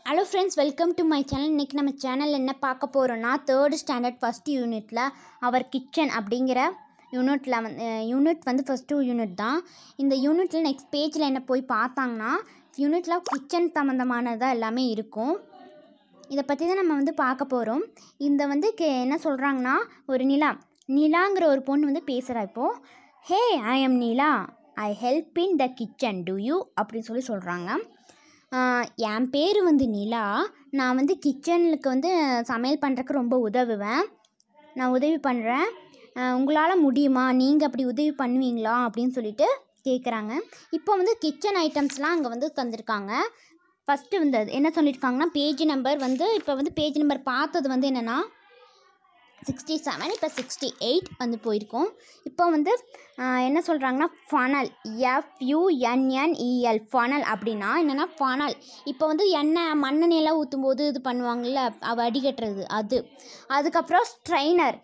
hello friends welcome to my channel இன்றைக்கி நம்ம சேனலில் என்ன பார்க்க போகிறோன்னா தேர்டு ஸ்டாண்டர்ட் ஃபஸ்ட் யூனிட்டில் அவர் கிச்சன் அப்படிங்கிற யூனிட்டில் வந்து யூனிட் வந்து ஃபஸ்ட்டு யூனிட் தான் இந்த யூனிட்டில் நெக்ஸ்ட் பேஜில் என்ன போய் பார்த்தாங்கன்னா யூனிட்டில் கிச்சன் சம்மந்தமானதாக எல்லாமே இருக்கும் இதை பற்றி தான் நம்ம வந்து பார்க்க போகிறோம் இந்த வந்து கே என்ன சொல்கிறாங்கன்னா ஒரு நிலா நிலாங்கிற ஒரு பொண்ணு வந்து பேசுகிறா இப்போது hey I am Nila I help in the kitchen to you அப்படின்னு சொல்லி சொல்கிறாங்க என் பேர் வந்து நிலா நான் வந்து கிச்சனுக்கு வந்து சமையல் பண்ணுறக்கு ரொம்ப உதவுவேன் நான் உதவி பண்ணுறேன் உங்களால் முடியுமா நீங்கள் அப்படி உதவி பண்ணுவீங்களா அப்படின்னு சொல்லிட்டு கேட்குறாங்க இப்போ வந்து கிச்சன் ஐட்டம்ஸ்லாம் அங்கே வந்து தந்திருக்காங்க ஃபஸ்ட்டு வந்து அது என்ன சொல்லியிருக்காங்கன்னா பேஜ் நம்பர் வந்து இப்போ வந்து பேஜ் நம்பர் பார்த்தது வந்து என்னென்னா சிக்ஸ்டி செவன் இப்போ சிக்ஸ்டி எயிட் வந்து போயிருக்கோம் இப்போ வந்து ஆஹ், என்ன சொல்கிறாங்கன்னா ஃபனல் எஃப்யூஎன்என்இஎல் ஃபனல் அப்படின்னா என்னென்னா ஃபனல் இப்போ வந்து எண்ணெய் மண்ணெண்ணெயெல்லாம் ஊற்றும் போது இது பண்ணுவாங்கள்ல அவ அடிகட்டுறது அது அதுக்கப்புறம் ஸ்ட்ரைனர்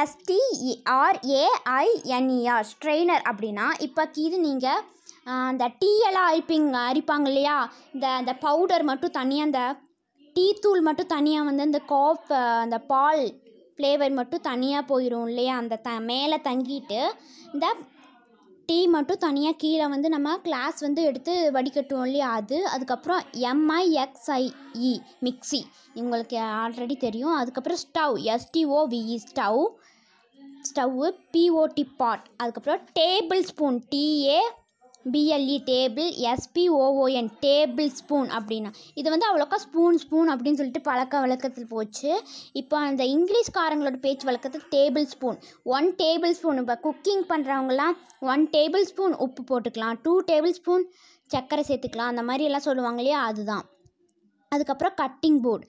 எஸ்டிஆர்ஏஐஎன்இஆர் ஸ்ட்ரெயினர் அப்படின்னா இப்போ இது நீங்கள் அந்த டீ எல்லாம் அரிப்பீங்க அரிப்பாங்க இல்லையா இந்த அந்த பவுடர் மட்டும் தனியாக அந்த டீ தூள் மட்டும் தனியாக வந்து அந்த காஃப் அந்த பால் ஃப்ளேவர் மட்டும் தனியாக போயிடும் இல்லையா அந்த த மேலே தங்கிட்டு இந்த டீ மட்டும் தனியாக கீழே வந்து நம்ம கிளாஸ் வந்து எடுத்து வடிகட்டுவோம் இல்லையா அது அதுக்கப்புறம் எம்ஐஎக்ஸ்ஐஇ மிக்ஸி உங்களுக்கு ஆல்ரெடி தெரியும் அதுக்கப்புறம் stove S T O V E stove stove P O T pot அதுக்கப்புறம் table spoon T A B L E table S P O O N table spoon அப்படின்னா இது வந்து அவ்வளோக்கா ஸ்பூன் ஸ்பூன் அப்படின்னு சொல்லிட்டு பழக்க வழக்கத்தில் போச்சு இப்போ அந்த இங்கிலீஷ்காரங்களோட பேச்சு வழக்கத்துக்கு table spoon one table spoon இப்போ குக்கிங் பண்ணுறவங்கலாம் ஒன் டேபிள் ஸ்பூன் உப்பு போட்டுக்கலாம் டூ டேபிள் ஸ்பூன் சர்க்கரை சேர்த்துக்கலாம் அந்த மாதிரி எல்லாம் சொல்லுவாங்க இல்லையா அதுதான் அதுக்கப்புறம் கட்டிங் போர்டு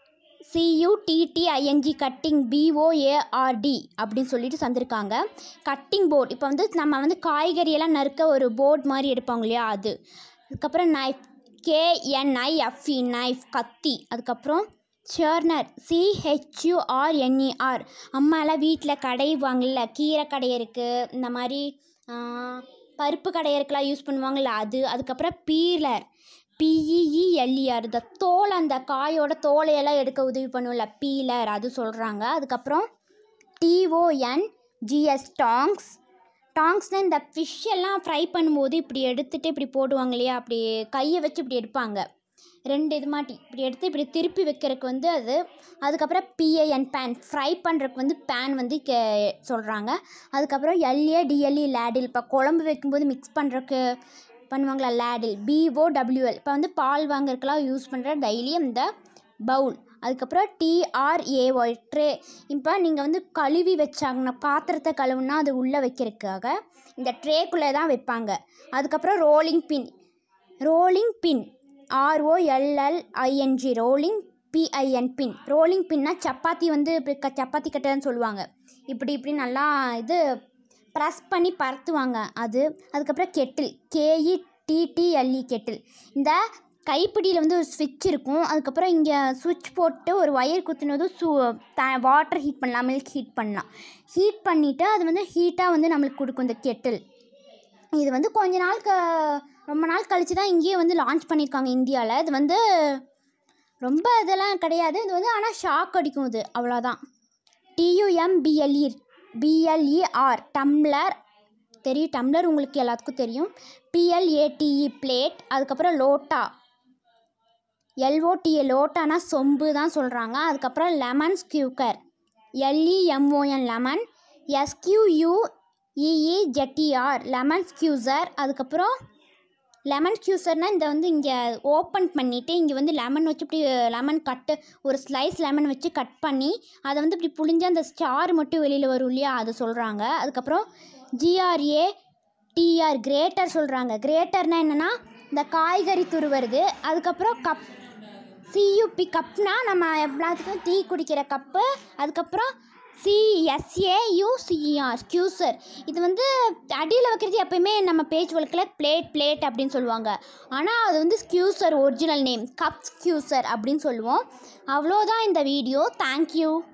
சியூடிடிஐஎன்ஜி கட்டிங் பிஓஏஆர்டி அப்படின்னு சொல்லிட்டு தந்திருக்காங்க கட்டிங் போர்டு இப்போ வந்து நம்ம வந்து காய்கறியெல்லாம் நறுக்க ஒரு போர்டு மாதிரி எடுப்பாங்க இல்லையா அது அதுக்கப்புறம் நைஃப் கேஎன்ஐஎஃப்இ நைஃப் கத்தி அதுக்கப்புறம் ஷர்னர் சிஹெச்யூஆர்என்இஆர் அம்மாலாம் வீட்டில் கடைவாங்கல்ல கீரை கடையருக்கு இந்த மாதிரி ஆ, பருப்பு கடையருக்கெல்லாம் யூஸ் பண்ணுவாங்கள்ல அது அதுக்கப்புறம் பீலர் பிஇஇஎல்இஆர் இந்த தோல் அந்த காயோட தோலையெல்லாம் எடுக்க உதவி பண்ணுவோம்ல பீலர் அது சொல்கிறாங்க அதுக்கப்புறம் டிஓஎன் ஜிஎஸ் டாங்ஸ் டாங்ஸ்னால் இந்த ஃபிஷ் எல்லாம் ஃப்ரை பண்ணும்போது இப்படி எடுத்துட்டு இப்படி போடுவாங்க இல்லையா அப்படி கையை வச்சு இப்படி எடுப்பாங்க ரெண்டு இது மாட்டி இப்படி எடுத்து இப்படி திருப்பி வைக்கிறதுக்கு வந்து அது அதுக்கப்புறம் பிஏஎன் பேன் ஃப்ரை பண்ணுறதுக்கு வந்து பேன் வந்து கே சொல்கிறாங்க அதுக்கப்புறம் எல்ஏ டிஎல்இ லேடில் இப்போ குழம்பு வைக்கும்போது மிக்ஸ் பண்ணுறதுக்கு பண்ணுவாங்களா லேடில் பிஓடபிள்யூஎல் இப்போ வந்து பால் வாங்குறதுக்கெல்லாம் யூஸ் பண்ணுற டெய்லி இந்த பவுல் அதுக்கப்புறம் டிஆர்ஏஒய் ட்ரே இப்போ நீங்கள் வந்து கழுவி வச்சாங்கன்னா பாத்திரத்தை கழுவுனா அது உள்ளே வைக்கிறதுக்காக இந்த ட்ரேக்குள்ளே தான் வைப்பாங்க அதுக்கப்புறம் ரோலிங் பின் ரோலிங் பின் ஆர்ஓஎல்எல்ஐஎன்ஜி ரோலிங் பிஐஎன் பின் ரோலிங் பின்னா சப்பாத்தி வந்து இப்படி க சப்பாத்தி கட்டைன்னு சொல்லுவாங்க இப்படி இப்படி நல்லா இது ப்ரெஸ் பண்ணி பரத்துவாங்க அது அதுக்கப்புறம் கெட்டில் கேஇ டிடிஎல்இ கெட்டில் இந்த கைப்பிடியில் வந்து ஒரு ஸ்விட்ச் இருக்கும் அதுக்கப்புறம் இங்கே சுவிட்ச் போட்டு ஒரு ஒயர் குத்துனதும் சூ த வாட்டர் ஹீட் பண்ணலாம் மில்க் ஹீட் பண்ணலாம் ஹீட் பண்ணிவிட்டு அது வந்து ஹீட்டாக வந்து நம்மளுக்கு கொடுக்கும் இந்த கெட்டில் இது வந்து கொஞ்ச நாள் க ரொம்ப நாள் கழித்து தான் இங்கேயே வந்து லான்ச் பண்ணியிருக்காங்க இந்தியாவில் இது வந்து ரொம்ப இதெல்லாம் கிடையாது இது வந்து ஆனால் ஷாக் அடிக்கும் இது அவ்வளோதான் டியூஎம் பிஎல்இ பிஎல்இஆர் டம்ளர் தெரியும் டம்ளர் உங்களுக்கு எல்லாத்துக்கும் தெரியும் பிஎல்ஏடிஇ பிளேட் அதுக்கப்புறம் லோட்டா எல்ஓடிஏ லோட்டானா சொம்பு தான் சொல்கிறாங்க அதுக்கப்புறம் lemon squeezer L E M O N lemon S Q U E E Z E R lemon squeezer அதுக்கப்புறம் லெமன் ஸ்கியூசர்னால் இந்த வந்து இங்கே ஓப்பன் பண்ணிவிட்டு இங்கே வந்து லெமன் வச்சு இப்படி லெமன் கட்டு ஒரு ஸ்லைஸ் லெமன் வச்சு கட் பண்ணி அதை வந்து இப்படி புழிஞ்சு அந்த ஸ்டார் மட்டும் வெளியில் வரும் இல்லையா அது சொல்கிறாங்க அதுக்கப்புறம் ஜிஆர்ஏ டிஆர் கிரேட்டர் சொல்கிறாங்க கிரேட்டர்னால் என்னென்னா இந்த காய்கறி துருவுறது அதுக்கப்புறம் கப் சியூபி கப்னா நம்ம எல்லாத்துக்கும் டீ குடிக்கிற கப்பு அதுக்கப்புறம் சிஎஸ்ஏயூசிஆர் ஸ்கியூசர் இது வந்து அடியில் வைக்கிறது எப்பயுமே நம்ம பேச்சு வழக்கில் பிளேட் பிளேட் அப்படின்னு சொல்லுவாங்க ஆனால் அது வந்து squeezer original name cup squeezer அப்படின்னு சொல்லுவோம் அவ்வளோதான் இந்த வீடியோ தேங்க்யூ